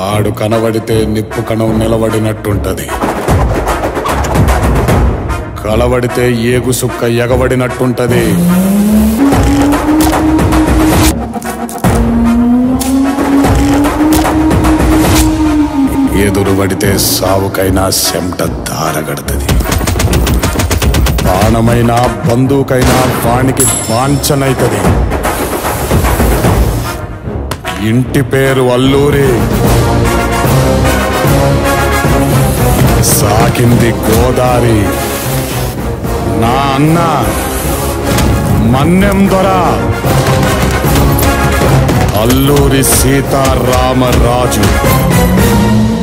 ఆడు కనబడితే నిప్పు కణం నిలబడినట్టుంటది కలబడితే ఏగు సుక్క ఎగబడినట్టుంటది ఎదురు పడితే సావుకైనా చెమట దారగడుతుంది బాణమైనా బందూకైనా వానికి వాంఛనైతది ఇంటి పేరు అల్లూరి సాకింది గోదారి నా అన్న మన్నెం దొర అల్లూరి సీతారామరాజు